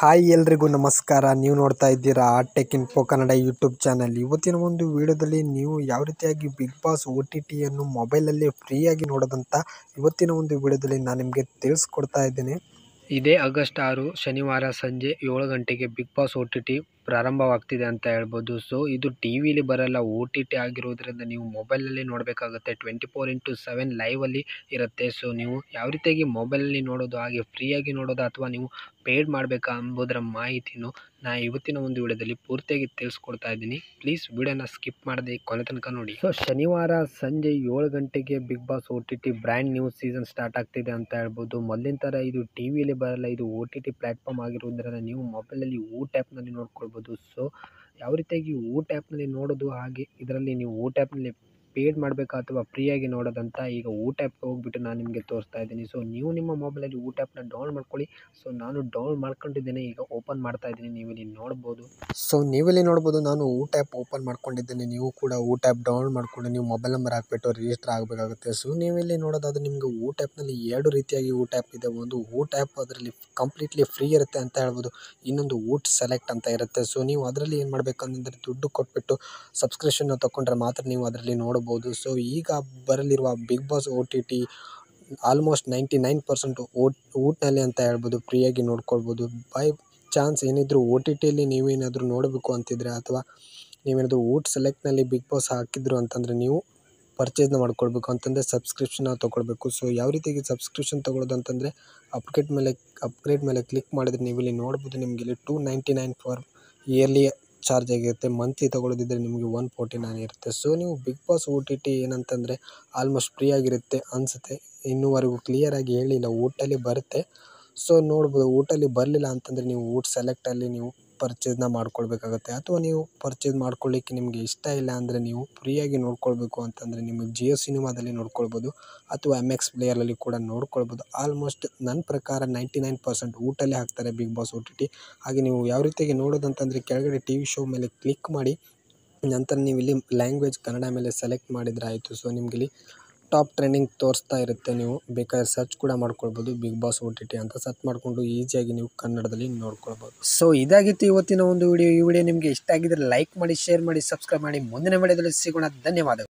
hi ಎಲ್ರಿಗೂ ನಮಸ್ಕಾರ ನೀವು ನೋಡ್ತಾ ಇದ್ದೀರಾ tech info Kannada YouTube channel ಇವತ್ತಿನ ಒಂದು ವಿಡಿಯೋದಲ್ಲಿ ನೀವು ಯಾವ ರೀತಿಯಾಗಿ ಬಿಗ್ ಬಾಸ್ ಒ ಟಿ ಟಿಯನ್ನು ಮೊಬೈಲಲ್ಲಿ ಫ್ರೀಯಾಗಿ ನೋಡೋದಂತ ಇವತ್ತಿನ ಒಂದು ವಿಡಿಯೋದಲ್ಲಿ ನಾನು ನಿಮಗೆ ತಿಳಿಸ್ಕೊಡ್ತಾ ಇದ್ದೇನೆ ಇದೇ ಆಗಸ್ಟ್ ಆರು ಶನಿವಾರ ಸಂಜೆ ಏಳು ಗಂಟೆಗೆ Bigg Boss O T T ಪ್ರಾರಂಭವಾಗ್ತಿದೆ ಅಂತ ಹೇಳ್ಬೋದು ಸೊ ಇದು ಟಿ ವಿಲಿ ಬರಲ್ಲ ಒ ಟಿ ಟಿ ಆಗಿರೋದ್ರಿಂದ ನೀವು ಮೊಬೈಲಲ್ಲಿ ನೋಡಬೇಕಾಗುತ್ತೆ ಟ್ವೆಂಟಿ ಫೋರ್ ಇಂಟು ಸೆವೆನ್ ಲೈವಲ್ಲಿ ಇರುತ್ತೆ ಸೊ ನೀವು ಯಾವ ರೀತಿಯಾಗಿ ಮೊಬೈಲಲ್ಲಿ ನೋಡೋದು ಹಾಗೆ ಫ್ರೀಯಾಗಿ ನೋಡೋದು ಅಥವಾ ನೀವು ಪೇಡ್ ಮಾಡಬೇಕಾ ಎಂಬುದರ ಮಾಹಿತಿನೂ ನಾ ಇವತ್ತಿನ ಒಂದು ವಿಡಿಯೋದಲ್ಲಿ ಪೂರ್ತಿಯಾಗಿ ತಿಳಿಸ್ಕೊಡ್ತಾ ಇದ್ದೀನಿ ಪ್ಲೀಸ್ ವಿಡಿಯೋನ ಸ್ಕಿಪ್ ಮಾಡದೆ ಕೊನೆ ತನಕ ನೋಡಿ ಸೊ ಶನಿವಾರ ಸಂಜೆ ಏಳು ಗಂಟೆಗೆ Bigg Boss O T T brand new season start ಆಗ್ತಿದೆ ಅಂತ ಹೇಳ್ಬೋದು ಮೊದಲಿನ ಥರ ಇದು ಟಿ ವಿಲಿ ಬರಲ್ಲ ಇದು ಒ ಟಿ ಟಿ ಪ್ಲ್ಯಾಟ್ಫಾರ್ಮ್ ಆಗಿರೋದ್ರಿಂದ ನೀವು ಮೊಬೈಲಲ್ಲಿ ಊಟ ಆ್ಯಪ್ನಲ್ಲಿ ನೋಡ್ಕೊಳ್ಬೋದು ಸೊ ಯಾವ ರೀತಿಯಾಗಿ ಊಟ ಆ್ಯಪ್ನಲ್ಲಿ ನೋಡೋದು ಹಾಗೆ ಇದರಲ್ಲಿ ನೀವು ಊಟ ಆ್ಯಪ್ನಲ್ಲಿ ಪೇಡ್ ಮಾಡಬೇಕಾ ಅಥವಾ ಫ್ರೀಯಾಗಿ ನೋಡೋದಂತ ಈಗ ಊಟ ಆ್ಯಪ್ಗೆ ಹೋಗ್ಬಿಟ್ಟು ನಾನು ನಿಮಗೆ ತೋರಿಸ್ತಾ ಇದ್ದೀನಿ ಸೊ ನೀವು ನಿಮ್ಮ ಮೊಬೈಲಲ್ಲಿ ಊಟ ಆ್ಯಪ್ನ ಡೌನ್ಲೋಡ್ ಮಾಡ್ಕೊಳ್ಳಿ ಸೊ ನಾನು ಡೌನ್ಲೋಡ್ ಮಾಡ್ಕೊಂಡಿದ್ದೇನೆ ಈಗ ಓಪನ್ ಮಾಡ್ತಾ ಇದ್ದೀನಿ ನೀವು ಇಲ್ಲಿ ನೋಡ್ಬೋದು ಸೊ ನೀವಿಲ್ಲಿ ನೋಡ್ಬೋದು ನಾನು ಊಟ ಆ್ಯಪ್ ಓಪನ್ ಮಾಡ್ಕೊಂಡಿದ್ದೇನೆ ನೀವು ಕೂಡ ಊಟ ಆ್ಯಪ್ ಡೌನ್ಲೋಡ್ ಮಾಡ್ಕೊಂಡು ನೀವು ಮೊಬೈಲ್ ನಂಬರ್ ಹಾಕ್ಬಿಟ್ಟು ರಿಜಿಸ್ಟರ್ ಆಗಬೇಕಾಗುತ್ತೆ ಸೊ ನೀವಿಲ್ಲಿ ನೋಡೋದಾದ್ರೆ ನಿಮಗೆ ಊಟ ಆ್ಯಪ್ನಲ್ಲಿ ಎರಡು ರೀತಿಯಾಗಿ ಊಟ ಆ್ಯಪ್ ಇದೆ ಒಂದು ಊಟ ಆ್ಯಪ್ ಅದರಲ್ಲಿ ಕಂಪ್ಲೀಟ್ಲಿ ಫ್ರೀ ಇರುತ್ತೆ ಅಂತ ಹೇಳ್ಬೋದು ಇನ್ನೊಂದು ಊಟ ಸೆಲೆಕ್ಟ್ ಅಂತ ಇರುತ್ತೆ ಸೊ ನೀವು ಅದರಲ್ಲಿ ಏನು ಮಾಡಬೇಕಂದ್ರೆ ದುಡ್ಡು ಕೊಟ್ಬಿಟ್ಟು ಸಬ್ಸ್ಕ್ರಿಪ್ಷನ್ನ ತೊಗೊಂಡ್ರೆ ಮಾತ್ರ ನೀವು ಅದರಲ್ಲಿ ನೋಡ್ಬೋದು ಸೊ ಈಗ ಬರಲಿರುವ Bigg Boss O T T almost ninety nine percent ಓಟ್ ಊಟನಲ್ಲಿ ಅಂತ ಹೇಳ್ಬೋದು ಫ್ರೀಯಾಗಿ ನೋಡ್ಕೊಳ್ಬೋದು ಬೈ ಚಾನ್ಸ್ ಏನಿದ್ರು ಒ ಟಿ ಟಿಯಲ್ಲಿ ನೀವೇನಾದರೂ ನೋಡಬೇಕು ಅಂತಿದ್ರೆ ಅಥವಾ ನೀವೇನಾದರೂ ಊಟ ಸೆಲೆಕ್ಟ್ನಲ್ಲಿ ಬಿಗ್ ಬಾಸ್ ಹಾಕಿದ್ರು ಅಂತಂದರೆ ನೀವು ಪರ್ಚೇಸ್ನ ಮಾಡ್ಕೊಳ್ಬೇಕು ಅಂತಂದರೆ ಸಬ್ಸ್ಕ್ರಿಪ್ಷನ್ನ ತೊಗೊಳ್ಬೇಕು ಸೊ ಯಾವ ರೀತಿಯಾಗಿ ಸಬ್ಸ್ಕ್ರಿಪ್ಷನ್ ತೊಗೊಳ್ಳೋದು ಅಂತಂದರೆ ಅಪ್ಗ್ರೇಡ್ ಮೇಲೆ ಅಪ್ಗ್ರೇಡ್ ಮೇಲೆ ಕ್ಲಿಕ್ ಮಾಡಿದ್ರೆ ನೀವು ಇಲ್ಲಿ ನೋಡ್ಬೋದು ನಿಮಗೆ ಇಲ್ಲಿ two ninety nine for yearly charge ಆಗಿರುತ್ತೆ ಮಂತ್ಲಿ ತೊಗೊಳ್ಳೋದಿದ್ರೆ ನಿಮಗೆ ಒನ್ ಫೋರ್ಟಿ ನೈನ್ ಇರುತ್ತೆ ಸೊ ನೀವು Bigg Boss O T T ಏನಂತಂದರೆ ಆಲ್ಮೋಸ್ಟ್ ಫ್ರೀ ಆಗಿರುತ್ತೆ ಅನಿಸುತ್ತೆ ಇನ್ನೂವರೆಗೂ ಕ್ಲಿಯರಾಗಿ ಹೇಳಿಲ್ಲ ಊಟಲ್ಲಿ ಬರುತ್ತೆ ಸೊ ನೋಡ್ಬೋದು ಊಟಲ್ಲಿ ಬರಲಿಲ್ಲ ಅಂತಂದರೆ ನೀವು ಊಟ ಸೆಲೆಕ್ಟಲ್ಲಿ ನೀವು ಪರ್ಚೇಸ್ನ ಮಾಡ್ಕೊಳ್ಬೇಕಾಗತ್ತೆ ಅಥವಾ ನೀವು ಪರ್ಚೇಸ್ ಮಾಡ್ಕೊಳ್ಳಿಕ್ಕೆ ನಿಮಗೆ ಇಷ್ಟ ಇಲ್ಲ ಅಂದರೆ ನೀವು ಫ್ರೀಯಾಗಿ ನೋಡ್ಕೊಳ್ಬೇಕು ಅಂತಂದರೆ ನಿಮಗೆ ಜಿಯೋ ಸಿನಿಮಾದಲ್ಲಿ ನೋಡ್ಕೊಳ್ಬೋದು ಅಥವಾ ಎಮ್ ಎಕ್ಸ್ ಪ್ಲೇಯರಲ್ಲಿ ಕೂಡ ನೋಡ್ಕೊಳ್ಬೋದು ಆಲ್ಮೋಸ್ಟ್ ನನ್ನ ಪ್ರಕಾರ ನೈಂಟಿ ನೈನ್ ಪರ್ಸೆಂಟ್ ಊಟಲ್ಲೇ ಹಾಕ್ತಾರೆ Bigg Boss O T T ಹಾಗೆ ನೀವು ಯಾವ ರೀತಿಯಾಗಿ ನೋಡೋದಂತಂದರೆ ಕೆಳಗಡೆ ಟಿ ವಿ ಶೋ ಮೇಲೆ ಕ್ಲಿಕ್ ಮಾಡಿ ನಂತರ ನೀವು ಇಲ್ಲಿ ಲ್ಯಾಂಗ್ವೇಜ್ ಕನ್ನಡ ಮೇಲೆ ಸೆಲೆಕ್ಟ್ ಮಾಡಿದರೆ ಆಯಿತು ಸೊ ನಿಮ್ಗೆ ಇಲ್ಲಿ ಟಾಪ್ ಟ್ರೆಂಡಿಂಗ್ ತೋರಿಸ್ತಾ ಇರುತ್ತೆ ನೀವು ಬೇಕಾದ್ರೆ ಸರ್ಚ್ ಕೂಡ ಮಾಡ್ಕೊಳ್ಬೋದು Bigg Boss O T T ಅಂತ ಸರ್ಚ್ ಮಾಡಿಕೊಂಡು ಈಸಿಯಾಗಿ ನೀವು ಕನ್ನಡದಲ್ಲಿ ನೋಡ್ಕೊಳ್ಬೋದು ಸೊ ಇದಾಗಿತ್ತು ಇವತ್ತಿನ ಒಂದು ವಿಡಿಯೋ ಈ ವಿಡಿಯೋ ನಿಮಗೆ ಇಷ್ಟ ಆಗಿದ್ರೆ ಲೈಕ್ ಮಾಡಿ ಶೇರ್ ಮಾಡಿ ಸಬ್ಸ್ಕ್ರೈಬ್ ಮಾಡಿ ಮುಂದಿನ ವಿಡಿಯೋದಲ್ಲಿ ಸಿಗೋಣ ಧನ್ಯವಾದಗಳು